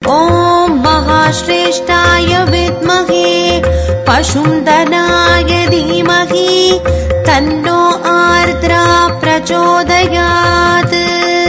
ॐ महाश्रेष्ठाय विद्महे पशुन्दनाय धीमहि तन्नो आर्द्रा प्रचोदयात्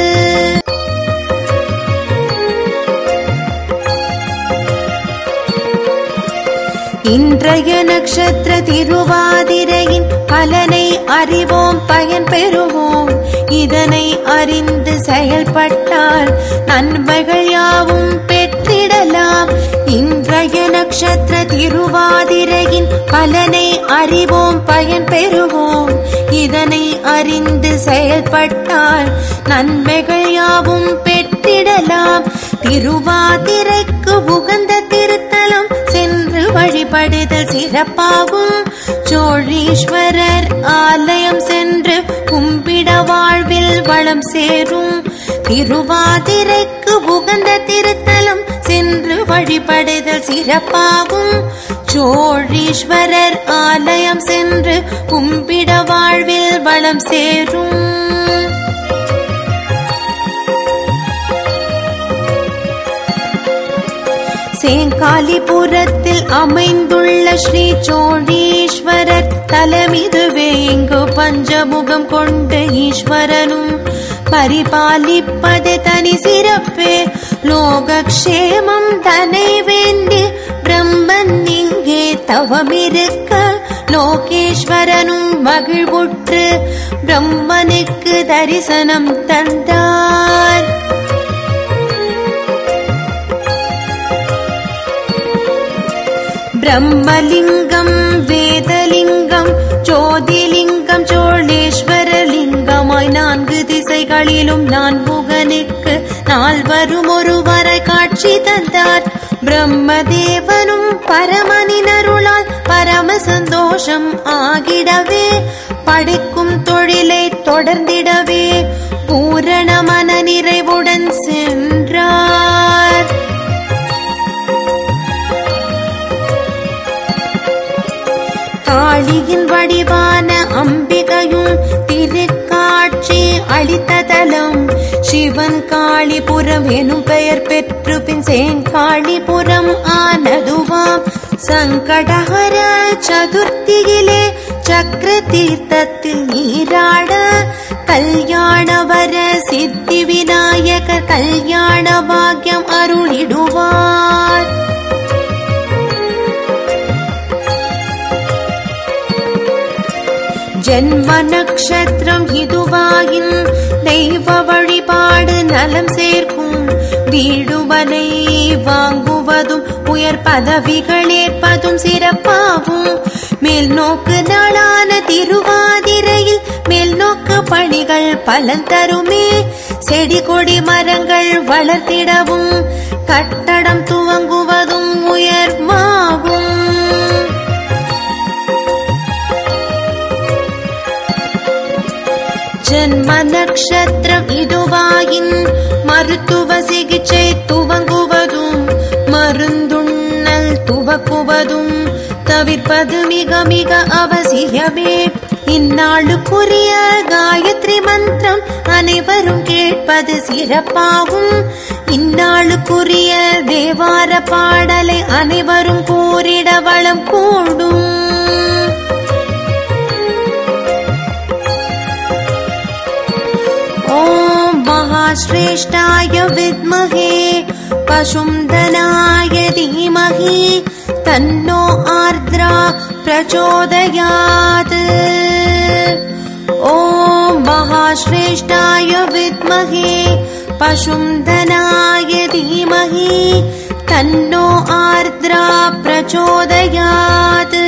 இன்றைய நட்சத்திர திருவாதிரையின் பலனை அறிவோம் பயன் பெறுவோம் இதனை அறிந்து செயல்பட்டால் நன்மைகள் யாவும் பெற்றிடலாம் இன்றைய நட்சத்திர திருவாதிரையின் பலனை அறிவோம் பயன் பெறுவோம் இதனை அறிந்து செயல்பட்டால் நன்மைகள் யாவும் பெற்றிடலாம் திருவாதிரைக்கு உகந்த திருத்தலம் சென்று வழிபடுதல் சிறப்பாகும் சோழீஸ்வரர் ஆலயம் சென்று கும்பிட வாழ்வில் வளம் சேரும் திருவாதிரைக்கு உகந்த திருத்தலம் சென்று வழிபடுதல் சிறப்பாகும் சோழீஸ்வரர் ஆலயம் சென்று கும்பிட வாழ்வில் வளம் சேரும் சேங்காலிபுரத்தில் அமைந்துள்ள ஸ்ரீ சோழீஸ்வரர் தலமிதுவே இங்கு பஞ்சமுகம் கொண்ட ஈஸ்வரனும் பரிபாலிப்பது தனி சிறப்பே லோகக்ஷேமம் தனை வேண்டி பிரம்மன் இங்கே தவமிருக்க லோகேஸ்வரனும் மகிழ்வுற்று பிரம்மனுக்கு தரிசனம் தந்தார் பிரம்மலிங்கம் வேதலிங்கம் ஜோதிலிங்கம் சோழேஸ்வரலிங்கமாய் நான்கு திசைகளிலும் நான் புகனுக்கு நால்வரும் ஒருவரை காட்சி தந்தார் பிரம்மதேவனும் பரமனின் அருளால் பரம சந்தோஷம் ஆகிடவே படைக்கும் தொழிலை தொடர்ந்திடவே பூரண மன நிறைவுடன் சென்றார் காளியின் வடிவான அம்பிகையும் திருக்காட்சி அளித்த தலம் சிவன் காளிபுரம் எனும் பெயர் பெற்று பின் சேங்காளிபுரம் ஆனதுவாம் சங்கடஹர சதுர்த்தியிலே சக்கர தீர்த்தத்தில் நீராட கல்யாணவர சித்தி விநாயக கல்யாண பாக்கியம் அருளிடுவார் ஜென்ம நட்சத்திரம் இதுவாயின் தெய்வ வழிபாடு நலம் சேர்க்கும் வீடுவனை வாங்குவதும் உயர் பதவிகள் ஏற்பதும் சிறப்பாகும் மேல் நோக்கு நாளான திருவாதிரையில் மேல் நோக்கு பணிகள் பலன் தருமே செடி கொடி மரங்கள் வளர்த்திடவும் கட்டடம் துவங்குவதும் உயர்வாகும் ஜன்ம நட்சத்திரம் இதுவாயின் மருத்துவ சிகிச்சை துவங்குவதும் மருந்துண்ணல் துவக்குவதும் தவிர்ப்பது மிக மிக அவசியமே இந்நாளுக்குரிய காயத்ரி மந்திரம் அனைவரும் கேட்பது சிறப்பாகும் இந்நாளுக்குரிய தேவார பாடலை அனைவரும் கூறிட வளம் கூடும் ॐ महाश्रेष्ठाय विद्महे पशुन्दनाय धीमहि तन्नो आर्द्रा प्रचोदयात् ॐ महाश्रेष्ठाय विद्महे पशुन्दनाय धीमहि तन्नो आर्द्रा प्रचोदयात्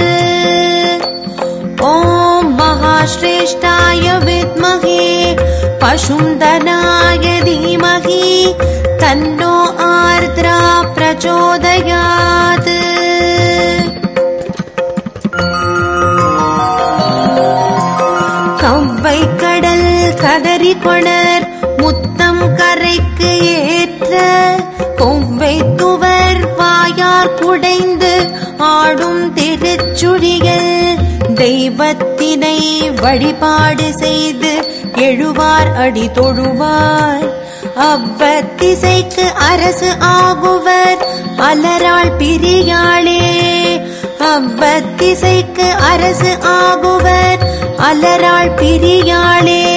ॐ महाश्रेष्ठाय विद्महे पशुन्दनाय धीमहि तन्नो आर्द्रा प्रचोदयात् கவ்வை கடல் கதறி கொணர் முத்தம் கரைக்கு ஏற்ற கொவ்வை துவர் வாயார் குடைந்து ஆடும் திருச்சுழிகள் தெய்வத்தினை வழிபாடு செய்து எழுவார் அடி தொழுவார் அவ்வத்திசைக்கு அரசு ஆகுவர் அலராள் பிரியாளே அவ்வத்திசைக்கு அரசு ஆகுவர் அலராள் பிரியாளே